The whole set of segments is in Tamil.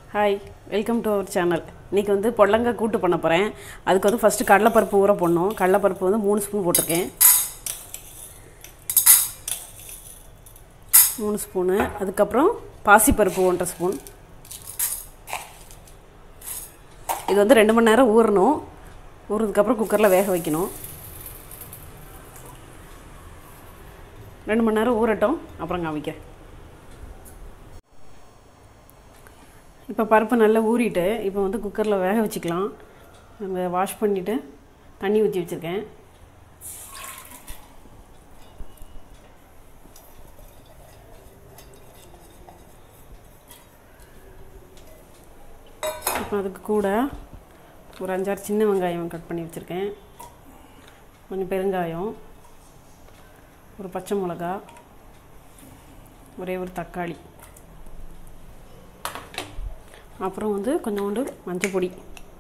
hi welcome to our channel இன்றைக்கி வந்து பொடலங்காய் கூட்டு பண்ண போகிறேன் அதுக்கு வந்து ஃபஸ்ட்டு கடலைப்பருப்பு ஊற போடணும் கடலைப்பருப்பு வந்து மூணு ஸ்பூன் போட்டிருக்கேன் மூணு ஸ்பூனு அதுக்கப்புறம் பாசிப்பருப்பு ஒன்றரை ஸ்பூன் இது வந்து ரெண்டு மணி நேரம் ஊறணும் ஊறினதுக்கப்புறம் குக்கரில் வேக வைக்கணும் ரெண்டு மணி நேரம் ஊறட்டும் அப்புறம் காமிக்கிறேன் இப்போ பருப்பு நல்லா ஊறிட்டு இப்போ வந்து குக்கரில் வேக வச்சுக்கலாம் நம்ம வாஷ் பண்ணிவிட்டு தண்ணி ஊற்றி வச்சுருக்கேன் இப்போ அதுக்கு கூட ஒரு அஞ்சாறு சின்ன வெங்காயம் கட் பண்ணி வச்சுருக்கேன் கொஞ்சம் பெருங்காயம் ஒரு பச்சை மிளகா ஒரே ஒரு தக்காளி அப்புறம் வந்து கொஞ்சோண்டு மஞ்சள் பொடி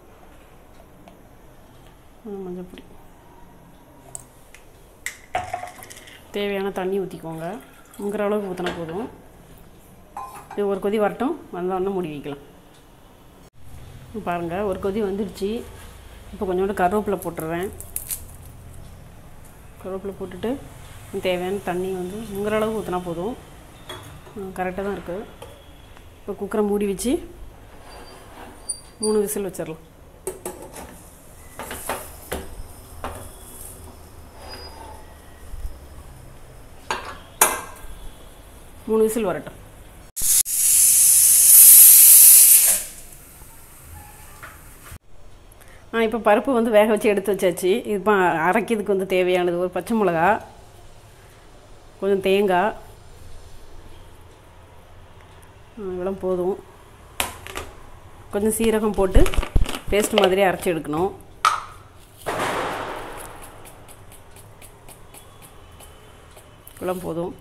மஞ்சள் பொடி தேவையான தண்ணி ஊற்றிக்கோங்க உங்கிற அளவுக்கு ஊற்றினா போதும் இது ஒரு கொதி வரட்டும் வந்தோடனே மூடி வைக்கலாம் பாருங்கள் ஒரு கொதி வந்துடுச்சு இப்போ கொஞ்சோண்டு கருவேப்பிலை போட்டுடுறேன் கருவேப்பிலை போட்டுட்டு தேவையான தண்ணி வந்து உங்கிற அளவுக்கு ஊற்றினா போதும் கரெக்டாக தான் இருக்குது இப்போ குக்கரை மூடி வச்சு மூணு விசில் வச்சிடலாம் மூணு விசில் வரட்டும் ஆ இப்போ பருப்பு வந்து வேக வச்சு எடுத்து வச்சாச்சு இப்போ அரைக்கிறதுக்கு வந்து தேவையானது ஒரு பச்சை மிளகா கொஞ்சம் தேங்காய் இவ்வளோ போதும் கொஞ்சம் சீரகம் போட்டு பேஸ்ட் மாதிரி அரைச்சி எடுக்கணும் இவ்வளோ போதும்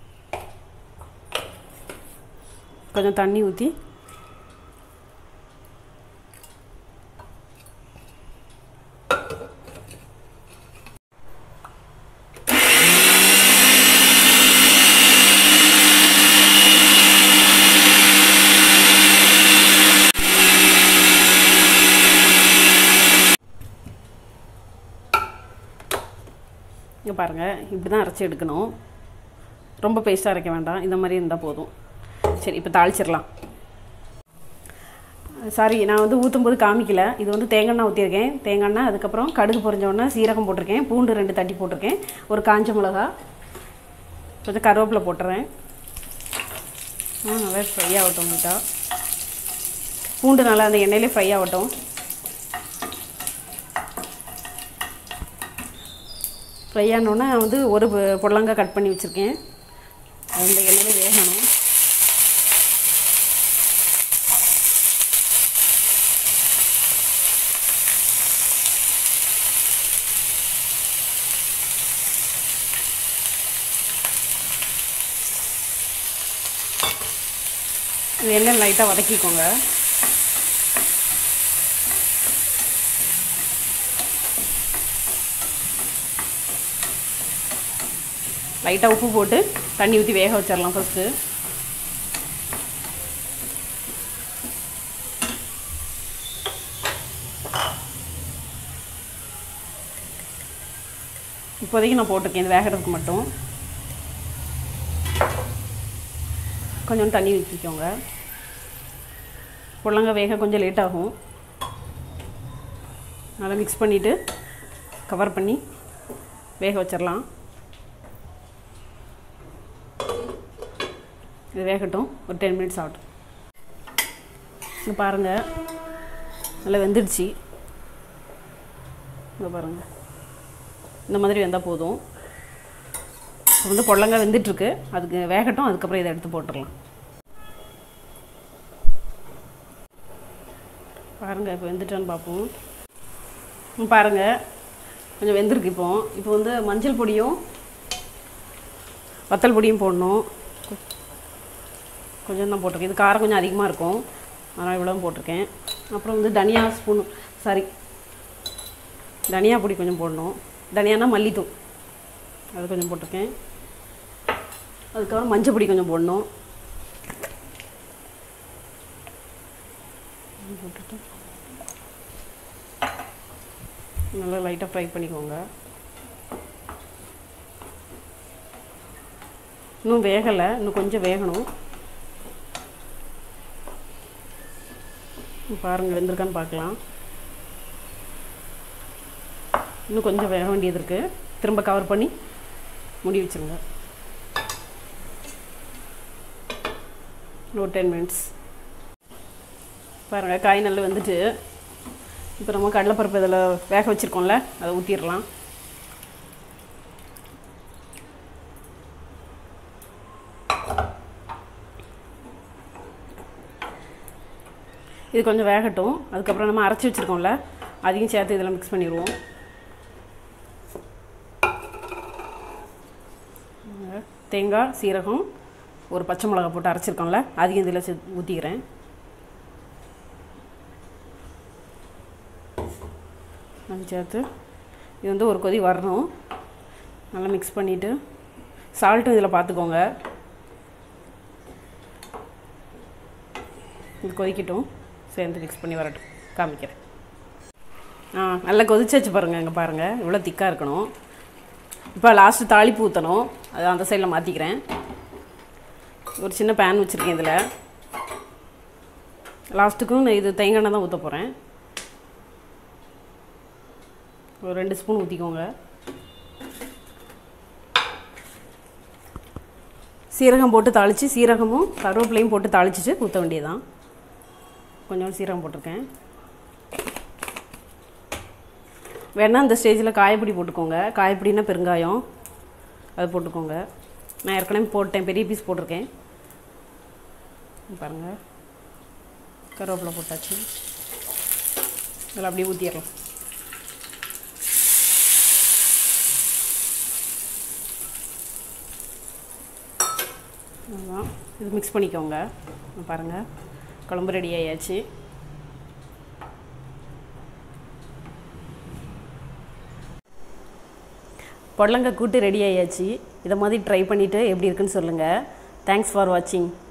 கொஞ்சம் தண்ணி ஊற்றி இங்கே பாருங்கள் இப்படி தான் அரைச்சி எடுக்கணும் ரொம்ப பேஸ்ட்டாக அரைக்க வேண்டாம் இந்த மாதிரி இருந்தால் போதும் சரி இப்போ தாளிச்சிடலாம் சாரி நான் வந்து ஊற்றும் போது காமிக்கல இது வந்து தேங்காய் ஊற்றிருக்கேன் தேங்காய் அதுக்கப்புறம் கடுகு பொரிஞ்சோடனே சீரகம் போட்டிருக்கேன் பூண்டு ரெண்டு தட்டி போட்டிருக்கேன் ஒரு காஞ்ச மிளகா கொஞ்சம் கருவேப்பிலை போட்டுறேன் ஆ நல்லா ஃப்ரை ஆகட்டும் நீட்டா பூண்டு நல்லா அந்த எண்ணெயிலே ஃப்ரை ஆகட்டும் ஃப்ரை ஆனோடனே வந்து ஒரு புடலங்காய் கட் பண்ணி வச்சுருக்கேன் அந்த எண்ணெயில் வேகணும் இது எண்ணெய் லைட்டாக வதக்கிக்கோங்க லைட்டாக உப்பு போட்டு தண்ணி ஊற்றி வேக வச்சிடலாம் ஃபஸ்ட்டு இப்போதைக்கு நான் போட்டிருக்கேன் இது வேகிறதுக்கு மட்டும் கொஞ்சம் தண்ணி ஊற்றிக்கோங்க புடலங்க வேக கொஞ்சம் லேட் ஆகும் நல்லா மிக்ஸ் பண்ணிவிட்டு கவர் பண்ணி வேக வச்சிடலாம் இது வேகட்டும் ஒரு டென் மினிட்ஸ் ஆகட்டும் இங்கே பாருங்கள் நல்லா வெந்துடுச்சு இங்கே பாருங்கள் இந்த மாதிரி வெந்தால் போதும் இப்போ வந்து புடலங்காய் வெந்துட்டுருக்கு அதுக்கு வேகட்டும் அதுக்கப்புறம் இதை எடுத்து போட்டுடலாம் பாருங்கள் இப்போ வெந்துட்டான்னு பார்ப்போம் பாருங்கள் கொஞ்சம் வெந்திருக்கு இப்போ இப்போ வந்து மஞ்சள் பொடியும் வத்தல் பொடியும் போடணும் கொஞ்சம் தான் போட்டிருக்கேன் இது காரம் கொஞ்சம் அதிகமாக இருக்கும் அதனால் இவ்வளோ போட்டிருக்கேன் அப்புறம் வந்து தனியா ஸ்பூன் சாரி தனியா பொடி கொஞ்சம் போடணும் தனியானா மல்லித்தூள் அது கொஞ்சம் போட்டிருக்கேன் அதுக்கப்புறம் மஞ்சள் பொடி கொஞ்சம் போடணும் போட்டுட்டு நல்லா லைட்டாக ஃப்ரை பண்ணிக்கோங்க இன்னும் வேகலை இன்னும் கொஞ்சம் வேகணும் பாருங்கள் வெந்திருக்கான்னு பார்க்கலாம் இன்னும் கொஞ்சம் வேக வேண்டியது இருக்குது திரும்ப கவர் பண்ணி மூடி வச்சுருங்க ஒரு டென் மினிட்ஸ் பாருங்கள் காய் நல்லா வந்துட்டு இப்போ நம்ம கடலைப்பருப்பு இதில் வேக வச்சுருக்கோம்ல அதை ஊற்றிடலாம் இது கொஞ்சம் வேகட்டும் அதுக்கப்புறம் நம்ம அரைச்சி வச்சுருக்கோம்ல அதையும் சேர்த்து இதில் மிக்ஸ் பண்ணிடுவோம் தேங்காய் சீரகம் ஒரு பச்சை மிளகா போட்டு அரைச்சிருக்கோம்ல அதையும் இதில் சே ஊற்றிக்கிறேன் அது சேர்த்து இது வந்து ஒரு கொதி வரணும் நல்லா மிக்ஸ் பண்ணிவிட்டு சால்ட்டும் இதில் பார்த்துக்கோங்க இது கொதிக்கட்டும் சேர்ந்து மிக்ஸ் பண்ணி வரட்டும் காமிக்கிறேன் ஆ நல்லா கொதிச்சாச்சு பாருங்கள் இங்கே பாருங்கள் இவ்வளோ திக்காக இருக்கணும் இப்போ லாஸ்ட்டு தாளிப்பு ஊற்றணும் அது அந்த சைடில் மாற்றிக்கிறேன் ஒரு சின்ன பேன் வச்சுருக்கேன் இதில் லாஸ்ட்டுக்கும் நான் இது தேங்காய் எண்ணெய் தான் ஊற்ற போகிறேன் ஒரு ரெண்டு ஸ்பூன் ஊற்றிக்கோங்க சீரகம் போட்டு தாளித்து சீரகமும் கருவேப்பிலையும் போட்டு தாளிச்சிட்டு ஊற்ற வேண்டியதான் கொஞ்சம் சீரகம் போட்டிருக்கேன் வேணால் இந்த ஸ்டேஜில் காயப்பொடி போட்டுக்கோங்க காயப்பொடினா பெருங்காயம் அது போட்டுக்கோங்க நான் ஏற்கனவே போட்டேன் பெரிய பீஸ் போட்டிருக்கேன் பாருங்கள் கருவேப்பிலை போட்டாச்சு இதில் அப்படியே ஊற்றிடலாம் அதான் இது மிக்ஸ் பண்ணிக்கோங்க பாருங்கள் குழம்பு ரெடி ஆயாச்சு பொடலங்காய் கூட்டு ரெடி ஆயாச்சு இதை மாதிரி ட்ரை பண்ணிவிட்டு எப்படி இருக்குன்னு சொல்லுங்கள் தேங்க்ஸ் ஃபார் வாட்சிங்